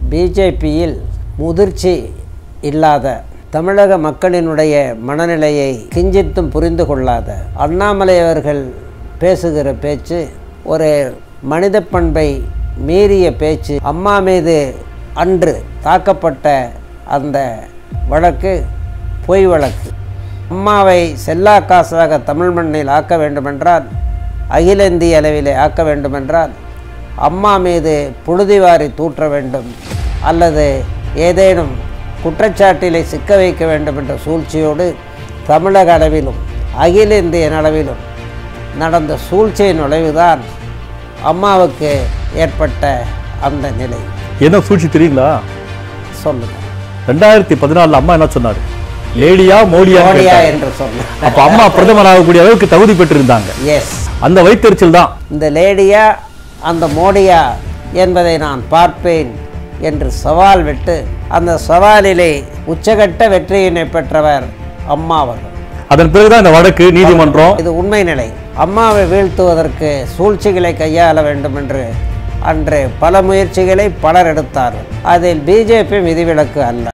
பிஜேபியில் முதிர்ச்சி இல்லாத தமிழக மக்களினுடைய மனநிலையை கிஞ்சித்தும் புரிந்து கொள்ளாத அண்ணாமலை அவர்கள் பேசுகிற பேச்சு ஒரு மனித பண்பை மீறிய பேச்சு அம்மா மீது அன்று தாக்கப்பட்ட அந்த வழக்கு பொய் வழக்கு அம்மாவை செல்லா காசாக தமிழ் மண்ணில் ஆக்க வேண்டுமென்றால் அகில இந்திய அளவிலே ஆக்க வேண்டுமென்றால் அம்மா மீது புழுதி வாரி தூற்ற வேண்டும் அல்லது ஏதேனும் குற்றச்சாட்டிலே சிக்க வைக்க வேண்டும் என்ற சூழ்ச்சியோடு தமிழக அளவிலும் அகில இந்திய அளவிலும் நடந்த சூழ்ச்சியின் நுழைவுதான் அம்மாவுக்கு ஏற்பட்ட அந்த நிலை என்ன சூழ்ச்சி தெரியுங்களா சொல்லுங்க ரெண்டாயிரத்தி பதினாலுல அம்மா என்ன சொன்னாரு லேடியா மோடியா மோடியா என்று சொன்னார் அப்ப அம்மா பிரதமர் ஆகக்கூடிய அளவுக்கு தகுதி பெற்றிருந்தாங்க எஸ் அந்த வைத்தறிச்சல் தான் இந்த லேடியா அந்த மோடியா என்பதை நான் பார்ப்பேன் என்று சவால் விட்டு அந்த சவாலிலே உச்சகட்ட வெற்றியினை பெற்றவர் அம்மா அவர்கள் அதன் பிறகுதான் இந்த வழக்கு நீதிமன்றம் இது உண்மை நிலை அம்மாவை வீழ்த்துவதற்கு சூழ்ச்சிகளை கையாள வேண்டும் என்று அன்று பல முயற்சிகளை பலர் எடுத்தார்கள் அதில் பிஜேபி விதிவிலக்கு அல்ல